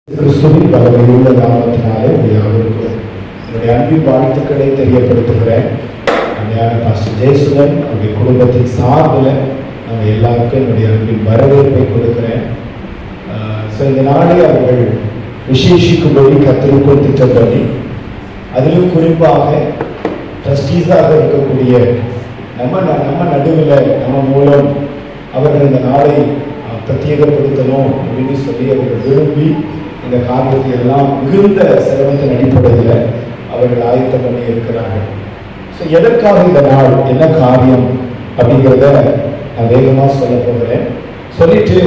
கிறிஸ்துவின் பலமையுள்ள நாமத்தினாலே உங்கள் யாவருக்கும் என்னுடைய அன்பின் வாழ்த்துக்களை தெரியப்படுத்துகிறேன் அன்னையான பாஸ்டர் ஜெயசுதன் அவருடைய குடும்பத்தின் சார்பில் நம்ம எல்லாருக்கும் என்னுடைய அன்பின் வரவேற்பை கொடுக்கிறேன் ஸோ இந்த நாளை அவர்கள் விசேஷிக்கும்படி கத்திருக்குள் திட்டம் பண்ணி அதிலும் குறிப்பாக ட்ரஸ்டீஸாக இருக்கக்கூடிய நம்ம ந- நம்ம நடுவில் நம்ம மூலம் அவர்கள் இந்த நாளை அஹ், பிரத்யேகப்படுத்தணும் அப்படின்னு சொல்லி அவர்கள் விரும்பி இந்த காரியத்தை எல்லாம் மிகுந்த சிரமத்தின் அடிப்படையில் அவர்கள் ஆயத்தம் பண்ணி இருக்கிறார்கள் ஸோ எதற்காக இந்த நாள் என்ன காரியம் அப்படிங்கிறத நான் வேகமாக சொல்ல போகிறேன் சொல்லிட்டு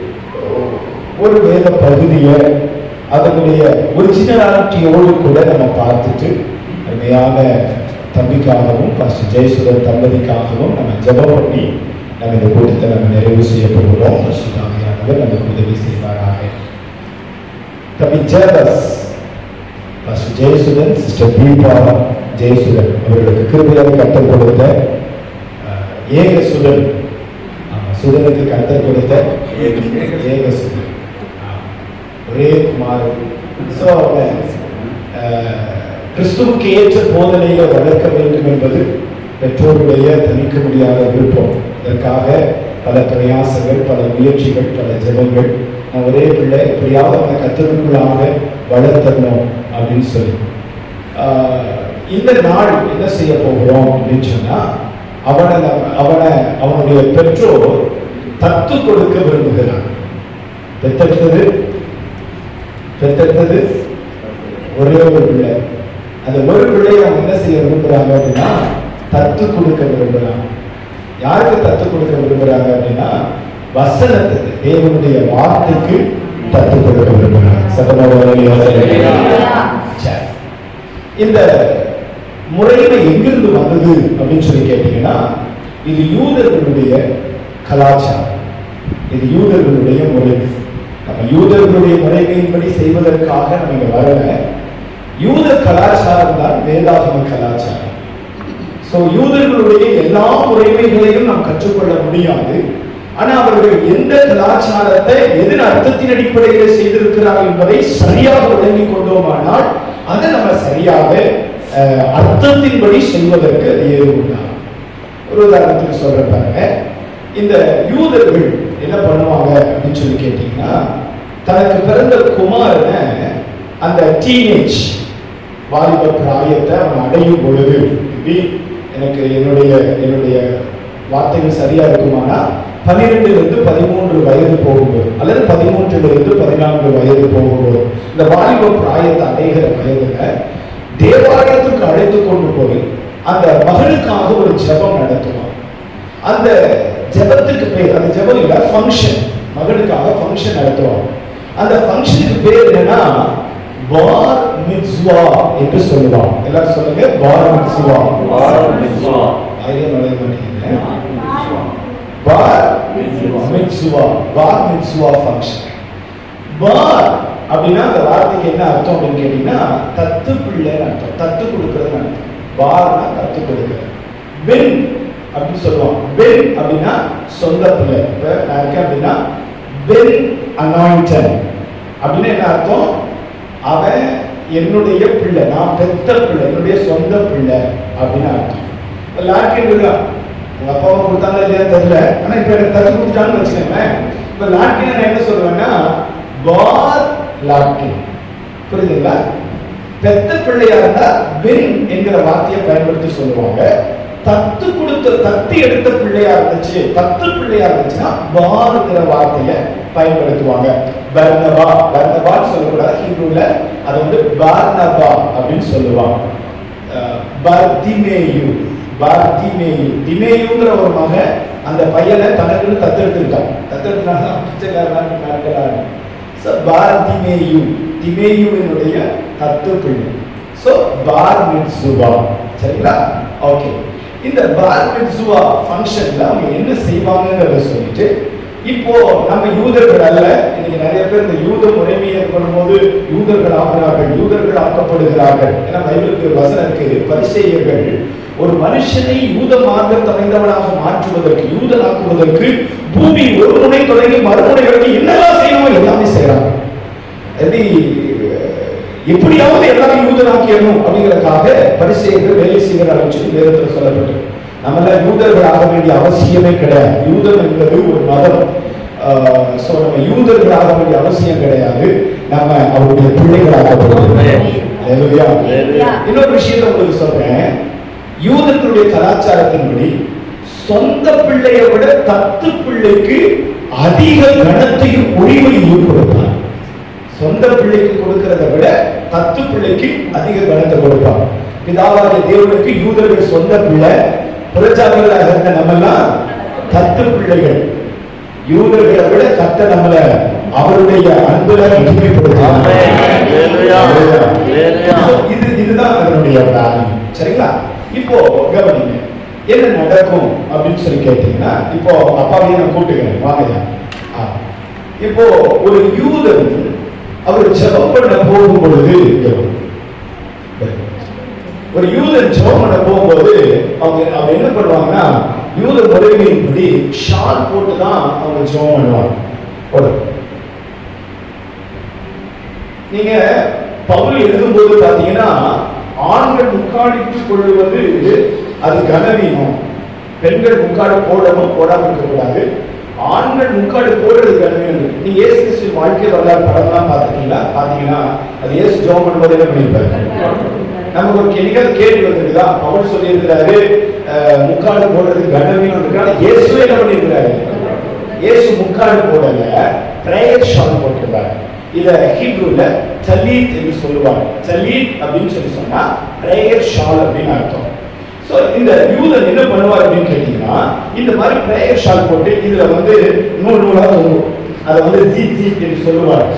ஒரு வேத பகுதியை அதனுடைய ஒரிஜினாலிட்டியோடு கூட நம்ம பார்த்துட்டு அருமையான தம்பிக்காகவும் பாஸ்டர் ஜெயசுதன் தம்பதிக்காகவும் நம்ம ஜெபம் பண்ணி நம்ம இந்த கூட்டத்தை நம்ம நிறைவு செய்ய போகிறோம் பரிசுத்தாமையானவர் நமக்கு உதவி செய்வாராக தம்பி ஜெயதஸ் பாஸ்டர் ஜெயசுதன் சிஸ்டர் தீபா ஜெயசுதன் அவர்களுக்கு கிருபையாக கற்றுக் கொடுத்த அஹ், ஏக சுதன் ஆமா, சுதனுக்கு கற்றுக் கொடுத்த ஏக சுதன் ஆமா. ஒரே குமார் ஸோ அவங்க அஹ், கிறிஸ்துவுக்கு ஏற்ற போதனையை வளர்க்க வேண்டும் என்பது பெற்றோருடைய தணிக்க முடியாத விருப்பம் இதற்காக பல பிரயாசங்கள் பல முயற்சிகள் பல ஜெபங்கள் நான் ஒரே பிள்ளை எப்படியாவது அவனை கத்திற்குள்ளாக வளர்த்தணும் அப்படின்னு சொல்லி ஆஹ், இந்த நாள் என்ன செய்ய போகிறோம் அப்படின்னு சொன்னா அவனை நம்ம- அவனை அவனுடைய பெற்றோர் தத்து கொடுக்க விரும்புகிறான் பெத்தெடுத்தது பெத்தெடுத்தது ஒரே ஒரு பிள்ளை அந்த ஒரு பிள்ளையை அவங்க என்ன செய்ய விரும்புறாங்க அப்படின்னா தத்து கொடுக்க விரும்புறாங்க யாருக்கு தத்து கொடுக்க விரும்புறாங்க அப்படின்னா வசனத்துக்கு தேவனுடைய வார்த்தைக்கு தத்து கொடுக்க விரும்புறாங்க சத்தமாக சரி. இந்த முறையில எங்கிருந்து வந்தது அப்படின்னு சொல்லி கேட்டீங்கன்னா இது யூதர்களுடைய கலாச்சாரம் இது யூதர்களுடைய முறை நம்ம யூதர்களுடைய முறைமையின்படி செய்வதற்காக நம்ம இங்க வரல யூத கலாச்சாரம் தான் வேதாகம கலாச்சாரம் சோ யூதர்களுடைய எல்லா முறைமைகளையும் நாம் கற்றுக்கொள்ள முடியாது ஆனா அவர்கள் எந்த கலாச்சாரத்தை எதிர் அர்த்தத்தின் அடிப்படையில் செய்திருக்கிறார்கள் என்பதை சரியாக விளங்கிக் கொண்டோமானால் அதை நம்ம சரியாக அஹ், அர்த்தத்தின்படி செய்வதற்கு அது ஏதுவாகும் ஒரு உதாரணத்துக்கு சொல்ற பாருங்க இந்த யூதர்கள் என்ன பண்ணுவாங்க அப்படின்னு சொல்லி கேட்டீங்கன்னா தனக்கு பிறந்த குமாரனை அந்த டீனேஜ் வாலிப பிராயத்தை அவன் அடையும் பொழுது இப்படி எனக்கு என்னுடைய என்னுடைய வார்த்தைகள் சரியா இருக்குமானா பன்னிரெண்டுல இருந்து பதிமூன்று வயது போகும்போது அல்லது பதிமூன்றுல இருந்து பதினான்கு வயது போகும்போது இந்த வாலிப பிராயத்தை அடைகிற வயதுல தேவாலயத்துக்கு அழைத்து கொண்டு போய் அந்த மகளுக்காக ஒரு ஜெபம் நடத்துவான் அந்த ஜெபத்துக்கு பேர் அந்த ஜெபம் இல்ல ஃபங்க்ஷன் மகளுக்காக ஃபங்க்ஷன் நடத்துவாங்க அந்த ஃபங்க்ஷனுக்கு பேர் என்னன்னா பார் மிட்ஸ்வா என்று சொல்லுவாங்க எல்லாரும் சொல்லுங்க பார் மிட்ஸ்வா ஐயா நுழைய மாட்டேங்குது பார் mitzvah bar mitzvah function bar அப்படின்னா அந்த வார்த்தைக்கு என்ன அர்த்தம் அப்படின்னு கேட்டீங்கன்னா தத்து பிள்ளைன்னு அர்த்தம் தத்து கொடுக்கறதுன்னு அர்த்தம் பார்னா தத்து கொடுக்கறது பெண் அப்படின்னு சொல்லுவாங்க பெண் அப்படின்னா சொந்த பிள்ளை இப்ப நான் இருக்கேன் அப்படின்னா பெண் அனாயிண்டன் அப்படின்னு என்ன அர்த்தம் அவன் என்னுடைய பிள்ளை நான் பெத்த பிள்ளை என்னுடைய சொந்த பிள்ளை அப்படின்னு அர்த்தம் இப்ப லாட்ரின் இருக்கான் உங்க அப்பாவை கொடுத்தாங்க இல்லையா தெரியல ஆனா இப்ப எனக்கு தத்து கொடுத்துட்டான்னு வச்சுக்கோங்களேன் இப்ப லாட்ரின் நான் என்ன சொல்லுவேன்னா பார் லாட்ரின் புரியுதுங்களா பெத்த பிள்ளையா இருந்தா பெண் என்கிற வார்த்தையை பயன்படுத்தி சொல்லுவாங்க தத்து கொடுத்த தத்து எடுத்த பிள்ளையா இருந்துச்சு தத்து பிள்ளையா இருந்துச்சுன்னா பாருங்கிற வார்த்தையை பயன்படுத்துவாங்க பர்னபா பர்னபான்னு சொல்லக்கூடாது ஹீப்ரூல அது வந்து பார்னபா அப்படின்னு சொல்லுவாங்க அஹ், பர்திமேயு பர்திமேயு திமேயுங்கிற ஒரு மகன் அந்த பையனை தனக்குன்னு தத்தெடுத்துக்கிட்டான் தத்தெடுத்தாங்க பிச்சைக்காரனாக நாட்களாக ஸோ பார் திமேயு திமேயுவினுடைய தத்து பிள்ளை ஸோ பார் மிட்சுவா சரிங்களா ஓகே இந்த பார் மிட்சுவா ஃபங்க்ஷன்ல அவங்க என்ன செய்வாங்கங்கிறத சொல்லிட்டு இப்போ நம்ம யூதர்கள் அல்ல இன்னைக்கு நிறைய பேர் இந்த யூத முறைமையை பண்ணும்போது யூதர்கள் ஆகிறார்கள் யூதர்கள் ஆக்கப்படுகிறார்கள் ஏன்னா பைபிளுக்கு ஒரு வசனம் இருக்கு பரிசெயர்கள் ஒரு மனுஷனை யூத மார்க்க அமைந்தவனாக மாற்றுவதற்கு யூதனாக்குவதற்கு பூமி ஒரு முனை தொடங்கி மறுமுனை வரைக்கும் என்னெல்லாம் செய்யணுமோ எல்லாமே செய்யறாங்க எப்படி எப்படியாவது எல்லாரும் யூதராக்கிடணும் அப்படிங்கிறதுக்காக பரிசெயர்கள் வேலை செய்கிறார்கள் சொல்லி வேதத்தில் சொல்லப்பட்டு நம்மள யூதர்கள் ஆக வேண்டிய அவசியமே கிடையாது யூதம் என்பது ஒரு மதம் ஸோ நம்ம யூதர்கள் ஆக வேண்டிய அவசியம் கிடையாது நம்ம அவருடைய பிள்ளைகளாக Hallelujah. இன்னொரு விஷயத்தை உங்களுக்கு சொல்றேன் யூதர்களுடைய கலாச்சாரத்தின்படி சொந்த பிள்ளையை விட தத்து பிள்ளைக்கு அதிக கனத்தையும் உரிமையையும் கொடுப்பார் சொந்த பிள்ளைக்கு கொடுக்கிறத விட தத்து பிள்ளைக்கு அதிக கனத்தை கொடுப்பார் பிதாவாகிய தேவனுக்கு யூதர்கள் சொந்த பிள்ளை புரஜாதிகளாக இருந்த நம்மெல்லாம் தத்து பிள்ளைகள் யூதர்களை விட கத்த நம்மள அவருடைய அன்புல மகிமைப்படுத்துவாங்க Hallelujah. Hallelujah. So, இது இதுதான் அதனுடைய வேல்யூ சரிங்களா இப்போ கவனிங்க என்ன நடக்கும் அப்படின்னு சொல்லி கேட்டீங்கன்னா இப்போ அப்பாவையும் நான் கூட்டுக்கிறேன் வாங்கய்யா ஆ. இப்போ ஒரு யூதன் அவர் ஜெபம் பண்ண போகும் பொழுது ஒரு யூதன் ஜெபம் பண்ண போகும்போது அவங்க அவங்க என்ன பண்ணுவாங்கன்னா யூத முறைமையின்படி ஷால் போட்டு தான் அவங்க ஜெபம் பண்ணுவாங்க போடு. நீங்க பவுல் எழுதும்போது பாத்தீங்கன்னா ஆண்கள் முக்காடித்துக் கொள்வது அது கனவீனம் பெண்கள் முக்காடு போடவும் போடாம இருக்கக்கூடாது ஆண்கள் முக்காடு போடுறது கனவீனம் நீங்க இயேசு கிறிஸ்து வாழ்க்கை வரலாறு படம்லாம் பார்த்துட்டீங்களா பாத்தீங்கன்னா அது இயேசு ஜோம் பண்ணும்போது என்ன பண்ணியிருப்பாரு நமக்கு ஒரு கெளிகள் கேள்வி வந்திருக்குதா பவுல் சொல்லியிருக்கிறாரு அஹ், முக்காடு போடுறது கனவீனம் இருக்கான இயேசுவே என்ன பண்ணியிருக்கிறாரு இயேசு முக்காடு போடல பிரேயர் ஷால் போட்டிருந்தாரு இத ஹீப்ரூல தலீத் என்று சொல்லுவாங்க தலீத் அப்படின்னு சொல்லி சொன்னா பிரேயர் ஷால் அப்படின்னு அர்த்தம் சோ இந்த யூதன் என்ன பண்ணுவார் அப்படின்னு கேட்டீங்கன்னா இந்த மாதிரி பிரேயர் ஷால் போட்டு இதுல வந்து நூல் நூலா தொங்கும் அதை வந்து ஜீத் ஜீத் என்று சொல்லுவாங்க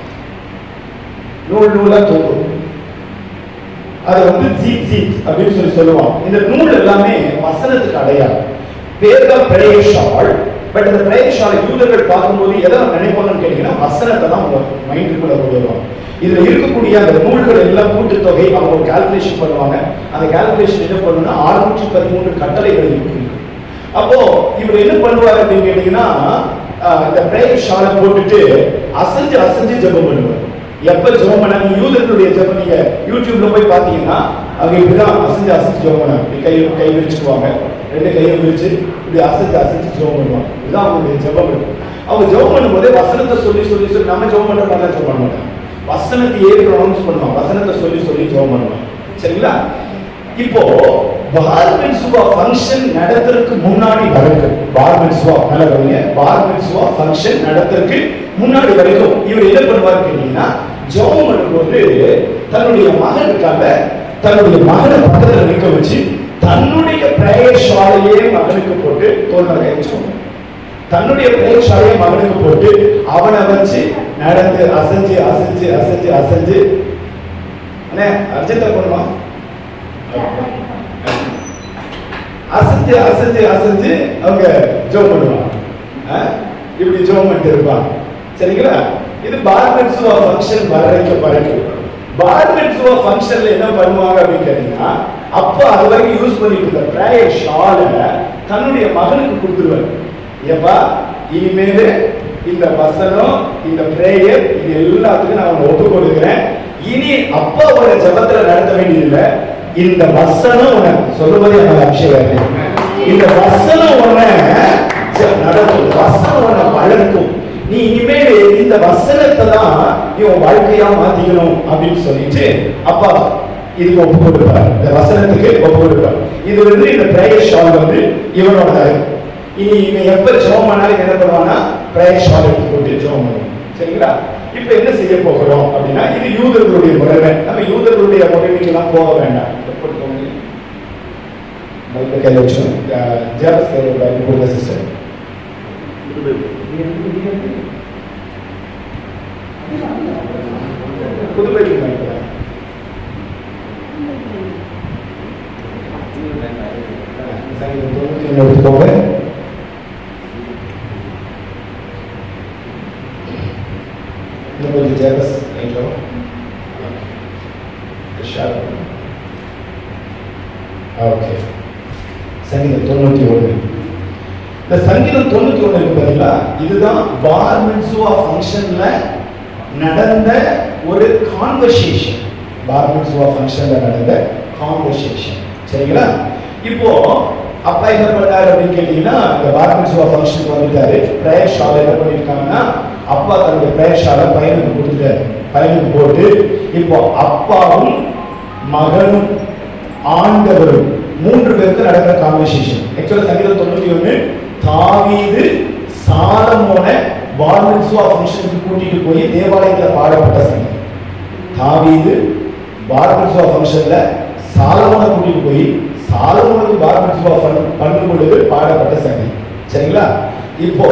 நூல் நூலா தொங்கும் அது வந்து ஜீத் ஜீத் அப்படின்னு சொல்லி சொல்லுவாங்க இந்த நூல் எல்லாமே வசனத்துக்கு அடையாளம் பேர் தான் பிரேயர் ஷால் பட் அந்த பிரேயர் ஷாலை யூதர்கள் பார்க்கும்போது எதை நினைப்பாங்கன்னு கேட்டீங்கன்னா வசனத்தை தான் உங்க மைண்டுக்குள்ள கொண்டு வருவாங்க இதுல இருக்கக்கூடிய அந்த நூல்கள் எல்லாம் கூட்டுத்தொகை அவங்க ஒரு கால்குலேஷன் பண்ணுவாங்க அந்த கால்குலேஷன் என்ன பண்ணுன்னா அறுநூற்றி பதிமூன்று கட்டளைகள் இருக்கு அப்போ இவர் என்ன பண்ணுவார் அப்படின்னு கேட்டீங்கன்னா ஆஹ், இந்த பிரேயர் ஷாலை போட்டுட்டு அசைஞ்சு அசைஞ்சு ஜெபம் பண்ணுவார் எப்ப ஜெபம் பண்ண நீங்க யூதர்களுடைய ஜெபம் நீங்க யூடியூப்ல போய் பாத்தீங்கன்னா அவங்க இப்படிதான் அசைஞ்சு அசைஞ்சு ஜெபம் பண்ணாங்க இப்படி கை கை விரிச்சுக்குவாங்க ரெண்டு கையை விரிச்சு இப்படி அசைஞ்சு அசைஞ்சு ஜெபம் பண்ணுவாங்க இதுதான் அவங்களுடைய ஜெபம் இருக்கும் அவங்க ஜெபம் பண்ணும்போதே வசனத்தை சொல்லி சொல்லி சொல்லி நம்ம ஜெபம் பண்ற மாதிரி ஜெபம் பண்ண மாட்டாங்க வசனத்தை ஏறி ப்ரொனவுன்ஸ் பண்ணுவாங்க வசனத்தை சொல்லி சொல்லி ஜெபம் பண்ணுவாங்க சரிங்களா இப்போ பார் மிட்சுவா ஃபங்க்ஷன் நடத்துறதுக்கு முன்னாடி வரைக்கும் பார் மிட்சுவா நல்ல கவனிங்க பார் மிட்சுவா ஃபங்க்ஷன் நடத்துறதுக்கு முன்னாடி வரைக்கும் இவர் என்ன பண்ணுவார் கேட்டீங்கன்னா ஜெபம் பண்ணும்போது தன்னுடைய மகன் இருக்காங்க தன்னுடைய மகனை பக்கத்துல நிற்க வச்சு தன்னுடைய பிரேயர் ஷாலையே மகனுக்கு போட்டு தோல்ல கை வச்சுக்கோங்க தன்னுடைய பிரேயர் ஷாலையே மகனுக்கு போட்டு அவனை வச்சு நடந்து அசைஞ்சு அசைஞ்சு அசைஞ்சு அசைஞ்சு அண்ணே அர்ஜென்டா பண்ணுமா அசைஞ்சு அசைஞ்சு அசைஞ்சு அவங்க ஜோம் பண்ணுவாங்க ஆ? இப்படி ஜோம் பண்ணிட்டு இருப்பாங்க சரிங்களா இது பார்மென்ட்ஸுவா ஃபங்க்ஷன் வரைக்கும் வரைக்கும் பார்மென்ட்ஸுவா ஃபங்க்ஷன்ல என்ன பண்ணுவாங்க அப்படின்னு கேட்டீங்கன்னா அப்போ அது வரைக்கும் யூஸ் பண்ணிட்டு இருந்த ப்ரேயர் ஷாலை தன்னுடைய மகனுக்கு கொடுத்துருவாரு ஏப்பா இனிமேல் இந்த வசனம் இந்த பிரேயர் இது எல்லாத்துக்கும் நான் உனக்கு ஒப்பு கொடுக்கிறேன் இனி அப்பாவோட ஜபத்துல நடத்த வேண்டியதில்லை இந்த வசனம் உனக்கு சொல்லுவதே எனக்கு அபிஷேகம் இந்த வசனம் உன்னை ஜ- நடத்தும் வசனம் உன்னை வளர்க்கும் நீ இனிமேல் இந்த வசனத்தை தான் நீ உன் வாழ்க்கையா மாத்திக்கணும் அப்படின்னு சொல்லிட்டு அப்பா இதுக்கு ஒப்பு கொடுப்பார் இந்த வசனத்துக்கு ஒப்பு கொடுப்பார் இது வந்து இந்த பிரேயர் ஷால் வந்து இவனோட இனி இவன் எப்ப ஜெபம் பண்ணாலும் என்ன பண்ணுவான்னா பிரேயர் ஷால் எடுத்து போட்டு ஜெபம் பண்ணுவான் சரிங்களா இப்ப என்ன செய்ய போகிறோம் அப்படின்னா இது யூதர்களுடைய முறைமை நம்ம யூதர்களுடைய முறைமைக்கெல்லாம் போக வேண்டாம் இதை போட்டுக்கோங்க. பைபிள் கையில் வச்சோம் ஜேரஸ் கையில் பைபிள் கொடுங்க சிஸ்டர் புது பைபிள் வாங்கிக்கிறேன் சங்கீதம் தொண்ணூத்தி ஒண்ணு எடுத்துக்கோங்க இன்னும் கொஞ்சம் ஜேரஸ் வாங்கிக்கிறோம் ஷார் ஓகே சங்கீதம் தொண்ணூத்தி ஒண்ணு இந்த சங்கீதம் தொண்ணூத்தி ஒண்ணு இருக்கு பாத்தீங்களா இதுதான் பார் மிட்சுவா ஃபங்க்ஷன்ல நடந்த ஒரு கான்வர்சேஷன் பார்மிட்ஸுவா ஃபங்க்ஷன்ல நடந்த கான்வர்சேஷன் சரிங்களா இப்போ அப்பா என்ன பண்ணாரு அப்படின்னு கேட்டீங்கன்னா இந்த பார்மிட்ஸுவா ஃபங்க்ஷனுக்கு வந்துட்டாரு பிரேயர் ஷாலை என்ன பண்ணியிருக்காங்கன்னா அப்பா தன்னுடைய பிரேயர் ஷாலை பையனுக்கு கொடுத்துட்டாரு பையனுக்கு போட்டு இப்போ அப்பாவும் மகனும் ஆண்டவரும் மூன்று பேருக்கு நடக்கிற கான்வர்சேஷன் ஆக்சுவலா சங்கீதம் தொண்ணூத்தி ஒண்ணு தாவீது சாலமோன பார்மிட்ஸுவா ஃபங்க்ஷனுக்கு கூட்டிட்டு போய் தேவாலயத்துல பாடப்பட்ட சங்கீதம் தாவீது பார்மிட்ஸுவா ஃபங்க்ஷன்ல சாலமோனை கூட்டிட்டு போய் சாலமோனுக்கு பார்மிட்ஸுவா பண்ணும் பொழுது பாடப்பட்ட சங்கீதம் சரிங்களா இப்போ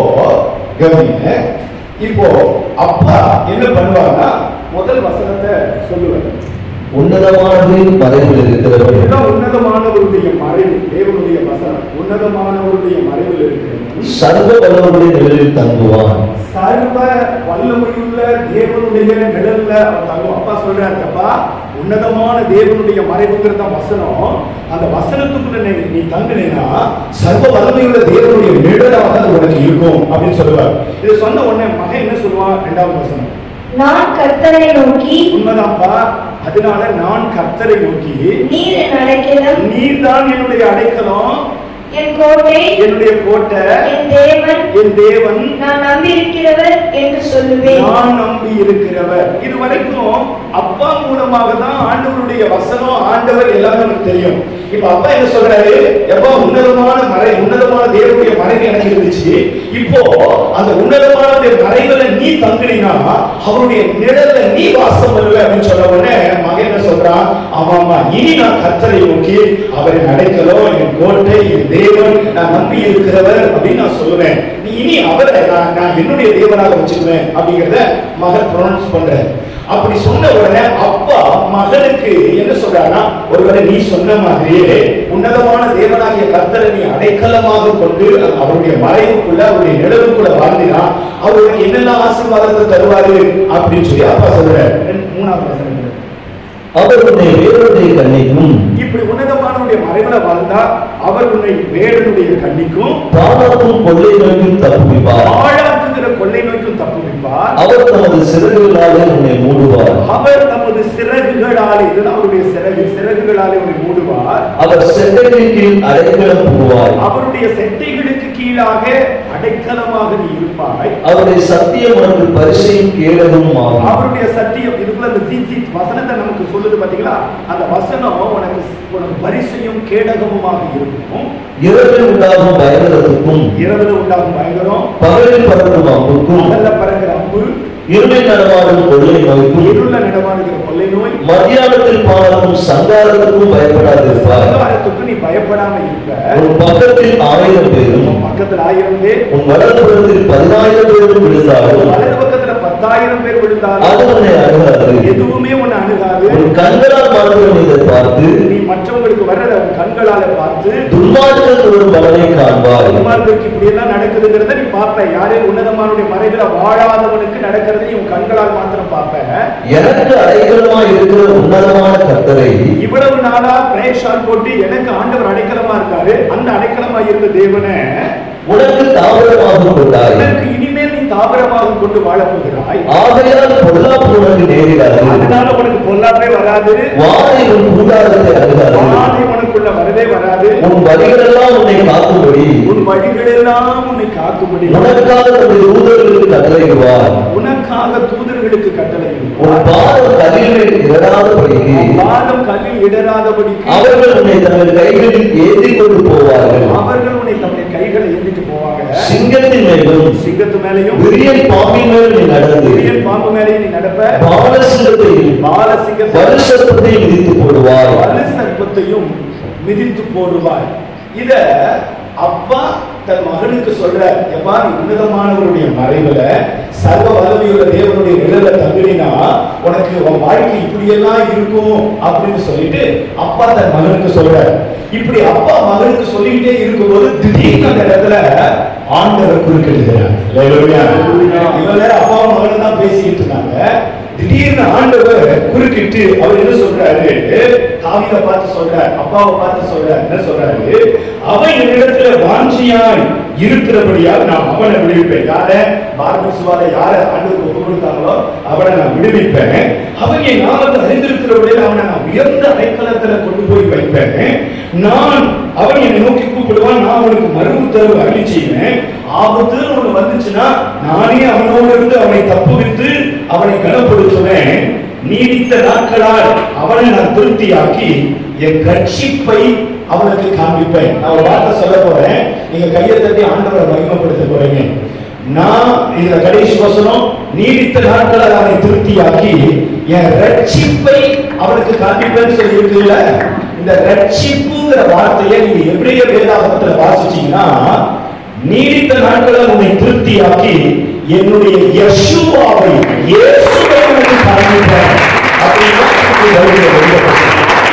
கவனிங்க இப்போ அப்பா என்ன பண்ணுவாங்கன்னா முதல் வசனத்தை சொல்லுவாங்க உன்னதமானதின் மறைவில் இருக்கிறவர்கள் இதுதான் உன்னதமானவருடைய மறைவு தேவனுடைய வசனம் உன்னதமானவருடைய மறைவில் இருக்கிறது சர்வ வல்லவருடைய நிழலில் தங்குவான் சர்வ வல்லமையுள்ள தேவனுடைய நிழல்ல அவர் தங்கும் அப்பா சொல்றாரு அப்பா உன்னதமான தேவனுடைய மறைவுங்கிறத வசனம் அந்த வசனத்துக்குள்ள நீ நீ தங்குனேன்னா சர்வ வல்லமையுள்ள தேவனுடைய நிழலாக அது உனக்கு இருக்கும் அப்படின்னு சொல்லுவார் இது சொன்ன உடனே மகன் என்ன சொல்லுவான் ரெண்டாவது வசனம் நான் கர்த்தரை நோக்கி உண்மைதான்ப்பா அதனால நான் கர்த்தரை நோக்கி நீர் என் அடைக்கலம் நீர்தான் என்னுடைய அடைக்கலம் என் கோட்டை என்னுடைய கோட்டை என் தேவன் என் தேவன் நான் நம்பியிருக்கிறவர் என்று சொல்லுவேன் நான் நம்பி இருக்கிறவர் இது வரைக்கும் அப்பா மூலமாக தான் ஆண்டவருடைய வசனம் ஆண்டவர் எல்லாமே நமக்கு தெரியும் இப்ப அப்பா என்ன சொல்றாரு எப்பா உன்னதமான மறை உன்னதமான தேவனுடைய மறைவு எனக்கு இருந்துச்சு இப்போ அந்த உன்னதமான மறைவுல நீ தங்குனீனா அவருடைய நிழல்ல நீ வாசம் வருவ அப்படின்னு சொன்ன உடனே மகன் என்ன சொல்றான் ஆமா ஆமா இனி நான் கர்த்தரை நோக்கி அவரின் அடைக்கலம் என் கோட்டை என் தேவன் நான் நம்பி இருக்கிறவர் அப்படின்னு நான் சொல்லுவேன் நீ இனி அவரை நான் நான் என்னுடைய தேவனாக வச்சுக்குவேன் அப்படிங்கிறத மகன் ப்ரொனவுன்ஸ் பண்றேன் அப்படி சொன்ன உடனே அப்பா மகனுக்கு என்ன சொல்றாருன்னா ஒருவேளை நீ சொன்ன மாதிரியே உன்னதமான தேவனாகிய கர்த்தரை நீ அடைக்கலமாக கொண்டு அவருடைய மறைவுக்குள்ள அவருடைய நிழலுக்குள்ள வாழ்ந்தினா அவருக்கு என்னெல்லாம் ஆசீர்வாதத்தை தருவாரு அப்படின்னு சொல்லி அப்பா சொல்றாரு ரெண்டு- மூணாவது வசனம் இது. அவர் உன்னை வேறொருடைய கண்ணிக்கும் இப்படி உன்னதமானவருடைய மறைவுல வாழ்ந்தா அவர் உன்னை வேடனுடைய கண்ணிக்கும் பாவத்தும் கொள்ளை நோய்க்கும் தப்புவிப்பார் ஆழாக்குகிற கொள்ளை நோய்க்கும் தப்புவிப்பார் அவர் தமது சிறகுகளாலே உன்னை மூடுவார் அவர் தமது சிறகுகளாலே இதுதான் அவருடைய சிறகு சிறகுகளாலே உன்னை மூடுவார் அவர் செட்டைகளின் கீழ் அடைக்கலம் புகுவாய் அவருடைய செட்டைகளுக்கு கீழாக அடைக்கலமாக நீ இருப்பாய் அவருடைய சத்தியம் உனக்கு பரிசையும் கேடகமும் ஆகும் அவருடைய சத்தியம் இதுக்குள்ள அந்த ஜீ ஜீ வசனத்தை நமக்கு சொல்லுது பாத்தீங்களா அந்த வசனம் உனக்கு உனக்கு பரிசையும் கேடகமுமாக இருக்கும் இரவில் உண்டாகும் பயங்கரத்துக்கும் இரவுல உண்டாகும் பயங்கரம் பகலில் பறக்கும் அம்புக்கும் பகல்ல பறக்கிற அம்பு இருளில் நடமாடும் கொள்ளை நோய்க்கும் இருள நடமாடுகிற கொள்ளை நோய் மத்தியானத்தில் பாலக்கும் சங்காரத்துக்கும் பயப்படாதிருப்பாய் சங்காரத்துக்கு நீ பயப்படாம இருக்க உன் பக்கத்தில் ஆயிரம் பேரும் உன் பக்கத்துல ஆயிரம் பேர் உன் வலதுபுறத்தில் பதினாயிரம் பேரும் விழுந்தாலும் வலது பக்கத்துல பத்தாயிரம் பேர் விழுந்தாலும் அது உன்னை அணுகாது எதுவுமே உன்னை அணுகாது உன் கண்களால் மாத்திரம் இதை பார்த்து நீ மற்றவங்களுக்கு வர்றத உன் கண்களால பார்த்து துன்மார்க்கத்தில் ஒரு பலனை காண்பாய் துன்மார்க்கருக்கு இப்படி எல்லாம் நடக்குதுங்கிறத நீ பார்ப்ப யாரே உன்னதமானுடைய மறைவில வாழாதவனுக்கு நடக்கிறதை நீ உன் கண்களால் மாத்திரம் பார்ப்ப எனக்கு அடைக்கலமாய் இருக்கிற உன்னதமான கர்த்தரை இவ்வளவு நாளா பிரேஷால் போட்டு எனக்கு ஆண்டவர் அடைக்கலமா இருக்காரு அந்த அடைக்கலமா இருந்த தேவனை உனக்கு தாவரமாக கொண்டாய் உனக்கு இனிமேல் நீ தாபரமாக கொண்டு வாழப் போகிறாய் ஆகையால் பொல்லாப்பு உனக்கு நேரிடாது அதனால உனக்கு பொல்லாப்பே வராது வாதை உன் கூடாரத்தை அணுகாது வாதை உனக்குள்ள வரவே வராது உன் வழிகளெல்லாம் உன்னை காக்கும்படி உன் வழிகளெல்லாம் உன்னை காக்கும்படி உனக்காக தன்னுடைய தூதர்களுக்கு கட்டளையிடுவார் உனக்காக தூதர்களுக்கு கட்டளை உன் பாதம் கல்லில் இடராதபடிக்கு பாதம் கல்லில் இடராதபடிக்கு அவர்கள் உன்னை தங்கள் கைகளில் ஏந்தி கொண்டு போவார்கள் அவர்கள் உன்னை தம்முடைய கைகளை ஏந்திட்டு போவாங்க சிங்கத்தின் மேலும் சிங்கத்து மேலையும் விரியன் பாம்பின் மேலும் நீ நடந்து பெரியன் பாம்பு மேலையும் நீ நடப்ப பாலசிங்கத்தையும் பால சிங்கத்தை வருஷத்தையும் மிதித்து போடுவாய் வலு சர்ப்பத்தையும் மிதித்து போடுவாய் இத அப்பா தன் மகனுக்கு சொல்ற எப்பா நீ உன்னதமானவருடைய மறைவுல சர்வ வல்லமையுள்ள தேவனுடைய நிழல தங்குனா உனக்கு உன் வாழ்க்கை இப்படியெல்லாம் இருக்கும் அப்படின்னு சொல்லிட்டு அப்பா தன் மகனுக்கு சொல்ற இப்படி அப்பா மகனுக்கு சொல்லிக்கிட்டே இருக்கும்போது திடீர்னு அந்த இடத்துல ஆண்டவர் குறுக்கிடுகிறார் அல்லேலூயா. இவ்வளவு நேரம் அப்பாவும் மகனும் தான் பேசிக்கிட்டு இருந்தாங்க திடீர்னு ஆண்டவர் குறுக்கிட்டு அவர் என்ன சொல்றாரு தாவீத பார்த்து சொல்றார் அப்பாவை பார்த்து சொல்றார் என்ன சொல்றாரு அவன் என்னிடத்துல வாஞ்சியாய் இருக்கிறபடியால் நான் அவனை விடுவிப்பேன் யார பார்பசுவால யார ஆண்டுக்கு ஒப்பு கொடுத்தாங்களோ அவனை நான் விடுவிப்பேன் அவன் என் நாமத்தை அறிந்திருக்கிறபடியால் அவனை நான் உயர்ந்த அடைக்கலத்துல கொண்டு போய் வைப்பேன் நான் அவன் என்னை நோக்கி கூப்பிடுவான் நான் அவனுக்கு மறு உத்தரவு அருளி செய்வேன் ஆபத்து ஒண்ணு வந்துச்சுன்னா நானே அவனோடு இருந்து அவனை தப்புவித்து அவனை கனப்படுத்துவேன் நீடித்த நாட்களால் அவனை நான் திருப்தியாக்கி என் ரட்சிப்பை அவனுக்கு காண்பிப்பேன் நான் ஒரு வார்த்தை சொல்ல போறேன் நீங்க கையை தட்டி ஆண்டவரை மகிமைப்படுத்த போறீங்க நான் இதுல கடைசி வசனம் நீடித்த நாட்களால் அவனை திருப்தியாக்கி என் ரட்சிப்பை அவனுக்கு காண்பிப்பேன்னு சொல்லி இருக்குல்ல இந்த ரட்சிப்புங்கிற வார்த்தையை நீங்க எப்படிய வேதாகமத்துல வாசிச்சீங்கன்னா நீடித்த நாட்களால் உன்னை திருப்தியாக்கி என்னுடைய யெஷுவாவை இயேசுவை உனக்கு காண்பிப்பேன் அப்படின்னு சொல்லி பைபிள்ல எழுதப்பட்டிருக்கு.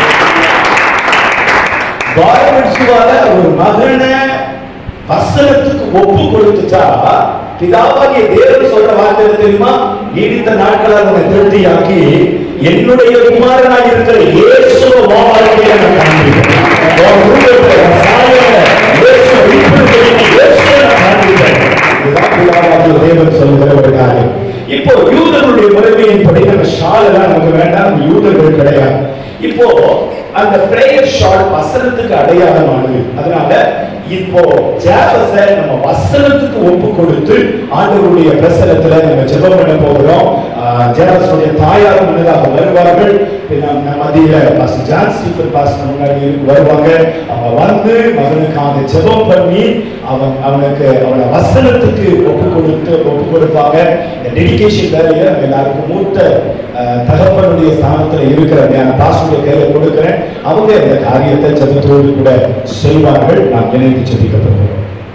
பார்பட்சுவால ஒரு மகனை வசனத்துக்கு ஒப்பு கொடுத்துட்டா பிதாவாகிய தேவன் சொல்ற வார்த்தை என்ன தெரியுமா நீடித்த நாட்களால் உன்னை திருப்தியாக்கி என்னுடைய குமாரனாய் இருக்கிற இயேசுவ வாழ்க்கையை நான் காண்பிப்பேன் உன் குடும்பத்துல, உன் சாயல்ல இயேசுவை வெளிப்படுத்தி இயேசுவை நான் காண்பிப்பேன். இதுதான் பிதாவாகிய தேவன் சொல்லுகிற ஒரு காரியம் இப்போ யூதர்களுடைய முறைமையின்படி நம்ம ஷால் எல்லாம் நமக்கு வேண்டாம் நம்ம யூதர்கள் கிடையாது இப்போ அந்த பிரேயர் ஷால் வசனத்துக்கு அடையாளமானது அதனால இப்போ ஜாபஸ நம்ம வசனத்துக்கு ஒப்பு கொடுத்து ஆண்டவருடைய பிரசனத்துல நம்ம ஜெபம் பண்ண போகிறோம் ஜாபஸுடைய தாயார் முன்னதாக வருவார்கள் பின்ன நம்ம மத்தியில பாஸ்டர் ஜான் ஸ்டீஃபன் பாஸ்டர் முன்னாடி இருக்கு வருவாங்க அவங்க வந்து மகனுக்காக ஜெபம் பண்ணி அவன் அவனுக்கு அவனை வசனத்துக்கு ஒப்பு கொடுத்து ஒப்பு கொடுப்பாங்க இந்த டெடிகேஷன் வேலையை நம்ம எல்லாருக்கும் மூத்த அஹ், தகப்பனுடைய ஸ்தானத்துல இருக்கிற நான் பாஸ்டருடைய கையில கொடுக்கிறேன் அவங்க இந்த காரியத்தை ஜெபத்தோடு கூட செய்வார்கள் நாம் இணைந்து ஜெபிக்கப்படுகிறோம்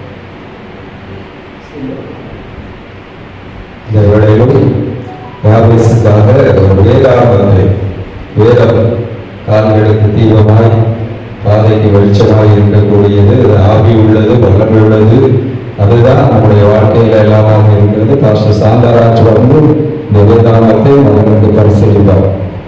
இந்த வேளையிலும் யாபேசுக்காக ஒரு வேதாகமத்தை வேதம் கால்களுக்கு தீபமாய் பாதைக்கு வெளிச்சமாய் இருக்கக்கூடியது அது ஆவி உள்ளது வல்லமை உள்ளது அதுதான் நம்முடைய வாழ்க்கையில எல்லாமாக இருக்கிறது பாஸ்டர் சாந்தராஜ் வந்து இந்த வேதாகமத்தை மகனுக்கு பரிசீலிப்பார்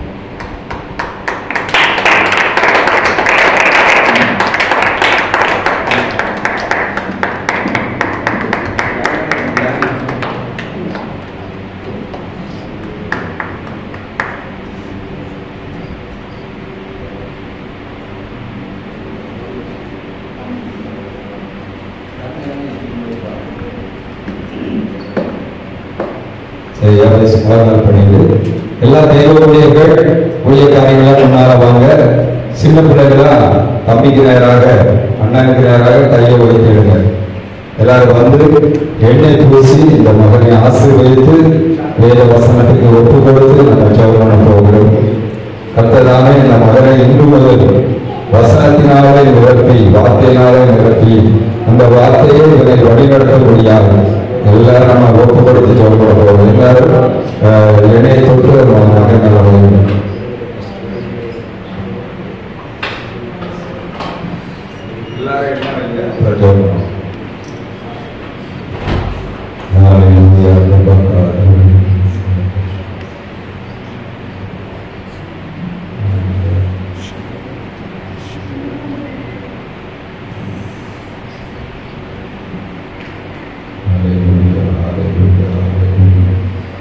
சரியாக சுமாரால் பண்ணிட்டு எல்லா தெய்வ ஊழியர்கள் ஊழியக்காரங்களா முன்னால வாங்க சின்ன பிள்ளைகளா தம்பிக்கு நேராக அண்ணனுக்கு நேராக கையை ஒதுக்கிடுங்க எல்லாரும் வந்து எண்ணெய் பூசி இந்த மகனை ஆசீர்வதித்து வேத வசனத்துக்கு ஒப்பு கொடுத்து நம்ம ஜெபம் பண்ண போகிறோம் கர்த்ததானே இந்த மகனை இன்று முதல் வசனத்தினாலே நிரப்பி வார்த்தையினாலே நிரப்பி அந்த வார்த்தையை இவனை வழிநடத்த முடியாது எல்லாரும் நம்ம ஒப்பு கொடுத்து ஜெபம் பண்ண போகிறோம் எல்லாரும் அஹ், எண்ணெயை தொட்டு நம்ம மகன் நல்ல வேண்டும் எல்லாரும் என்ன வைங்க? அப்புறம் ஜெபம் பண்ணுவோம். ஹalleluya, ஹalleluya. Hallelujah, hallelujah, hallelujah.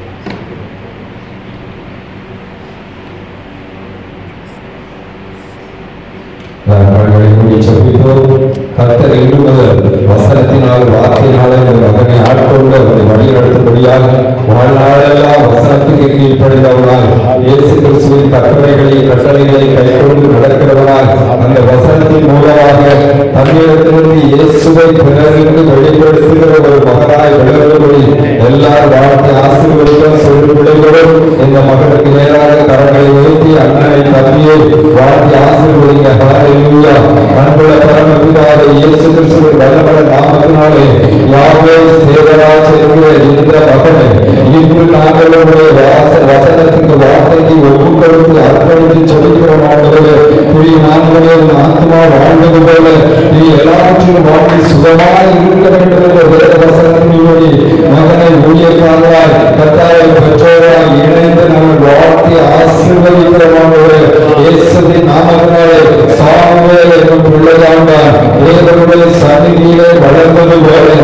கண்களை மூடி செபிப்போம் கர்த்தர் இன்று முதல் வசனத்தினால் வார்த்தையினால் இந்த மகனை ஆட்கொண்டு அவரை வழி நடத்தும்படியாக வாழ்நாளெல்லாம் வசனத்துக்கு கீழ்ப்படிந்தவனால் இயேசு கிறிஸ்துவின் கட்டளைகளை கட்டளைகளை கைக்கொண்டு நடக்கிறவனால் அந்த வசனத்தின் மூலமாக தன்னிடத்திலிருந்து இயேசுவை பிறருக்கு வெளிப்படுத்துகிற ஒரு மகனாய் விளங்கும்படி எல்லார் வாழ்க்கை ஆசீர்வதிக்கும் சிறு பிள்ளைகளும் இந்த மகனுக்கு நேராக கரங்களை உயர்த்தி அண்ணனை தம்பியை வாழ்க்கை ஆசீர்வதிங்க ஹalleluya அன்புள்ள பரமபிதாவே இயேசு கிறிஸ்துவின் வல்லமையான நாமத்தினாலே யாவே தேவராஜ் என்கிற இந்த மகனை இன்று நாங்கள் உடைய வாச வசனத்துக்கு வார்த்தைக்கு ஒப்புக் கொடுத்து அர்ப்பணித்து சொல்லிக்கிறோம் ஆண்டவரே புரிய நான்களே உன் ஆத்மா வாழ்ந்தது போல நீ எல்லாவற்றிலும் வாழ்க்கை சுகமாய் இருக்க வேண்டும் என்ற வேத வசனத்தின்படி மகனை ஊழியக்காரராய் கத்தாய பெற்றோராய் இணைந்து நாங்கள் வாழ்த்தி ஆசீர்வதிக்கிறோம் ஆண்டவரே இயேசுவின் நாமத்தினாலே சாமுவேல் என்னும் பிள்ளையாண்டான் தேவனுடைய சந்நிதியிலே வளர்ந்தது போல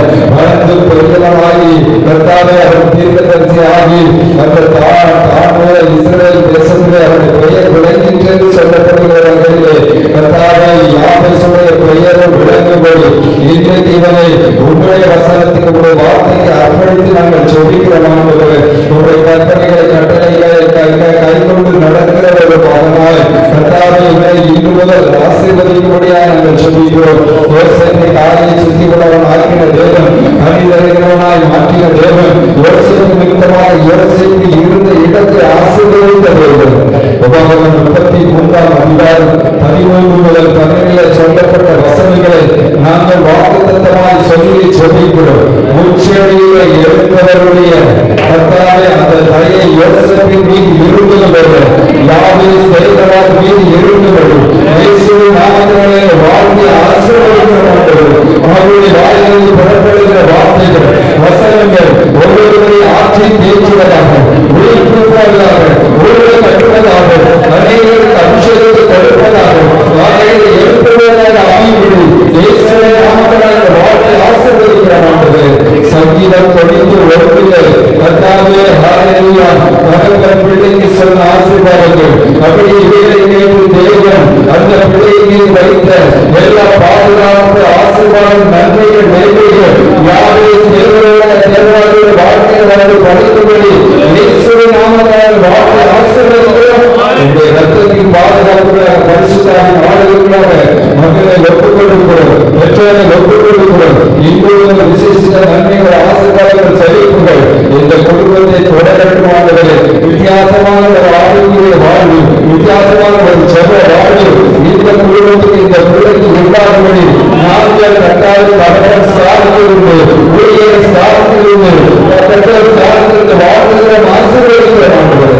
கர்த்தாவே அவர் தீர்க்கதரிசி ஆகி அந்த தான் தானோட இஸ்ரவேல் தேசத்திலே அவருடைய பெயர் விளங்கிற்று என்று சொல்லப்படுகிற வகையிலே கர்த்தாவே யாபேசுடைய பெயர் விளங்கும்படி இன்றைக்கு இவனை உங்களுடைய வசனத்துக்கு உங்களுடைய வார்த்தைக்கு அர்ப்பணித்து நாங்கள் ஜெபிக்கிறோம் ஆண்டவரே. உங்களுடைய கற்பனைகளை கட்டளைகளை கை கை- கை கொண்டு நடக்கிற ஒரு மகனாய் கர்த்தாவே இவனை இன்று முதல் ஆசீர்வதிக்கும்படியாக நாங்கள் ஜெபிக்கிறோம் யோசேப்பை காலையை சுத்தி கொண்டவன் ஆக்கின தேவன் கனிதருகிறவனாய் மாற்றின தேவன் யோசேப்பு நிமித்தமாக யோசேப்பு இருந்த இடத்தை ஆசீர்வதித்த தேவன் உபாகமம் முப்பத்தி மூன்றாம் அதிகாரம் பதிமூன்று முதல் பதினேழு சொல்லப்பட்ட வசனங்களை நாங்கள் வாக்குத்தத்தமாய் சொல்லி ஜெபிக்கிறோம் உச்சடியில இருப்பவருடைய கர்த்தாவே அந்த தயை யோசேப்பின் மீது இருந்தது வரும் யாவே செய்தவார் மீது இருந்தது வரும் இயேசுவின் நாமத்தினாலே வாழ்ந்து ஆசீர்வதிக்கப்பட்டது அவருடைய வாயிலிருந்து புறப்படுகிற வார்த்தைகள் வசனங்கள் ஒவ்வொருவரை ஆட்சி தேற்றுவதாக உயிர்ப்பிப்பதாக ஒருவரை கட்டுவதாக அநேகருக்கு அபிஷேகத்தை கொடுப்பதாக வாழையை எழுப்புவதாக அமைவிடு இயேசுவின் நாமத்தினாலே இந்த வாழ்க்கை ஆசீர்வதிக்கிற ஆண்டவரே சங்கீதம் தொண்ணூத்தி ஒன்றிலே கர்த்தாவே ஹalleluya மகன் பிள்ளைக்கு சொன்ன ஆசீர்வாதங்கள் அப்படி இவைகளை கேட்டு தேவன் அந்த பிள்ளையை மீது வைத்த எல்லா பாதுகாப்பு ஆசீர்வாதம் நன்மைகள் மேன்மைகள் யாரை தேவனோட தேவனுடைய வாழ்க்கையில் வந்து படைக்கும்படி இயேசுவின் நாமத்தால் வாழ்க்கை ஆசீர்வதிக்கிறோம் உங்களுடைய ரத்தத்தின் பாதுகாப்புகளாக பரிசுத்தான ஆளுகளாக மக்களை ஒப்புக் கொடுக்கிறோம் பெற்றோரை ஒப்புக் கொடுக்கிறோம் இங்குள்ள விசேஷித்த நன்மைகள் ஆசீர்வாதங்கள் செழிப்புகள் இந்த குடும்பத்தை தொடரட்டும் ஆண்டவரே வித்தியாசமான ஒரு ஆரோக்கிய வாழ்வு வித்தியாசமான ஒரு ஜெப வாழ்வு இந்த குடும்பத்துக்கு இந்த பிள்ளைக்கு உண்டாகும்படி நாங்கள் கட்டாயம் அவர்கள் சார்ந்திருந்து ஊழியர் சார்ந்திருந்து பெற்றோர் சார்ந்திருந்து வாழ்கிற ஆசீர்வதிக்கிற ஆண்டவரே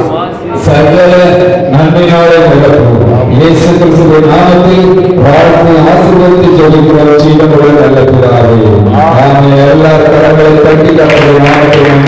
சகல நன்மையாலே நிரப்பும் இயேசு கிறிஸ்துவின் நாமத்தில் வாழ்த்து ஆசீர்வதித்து ஜெபிக்கிறோம் ஜீவனுடன் நல்ல பிதாவே ஆமென் எல்லா கரங்களை தட்டி அவருடைய நாமத்தை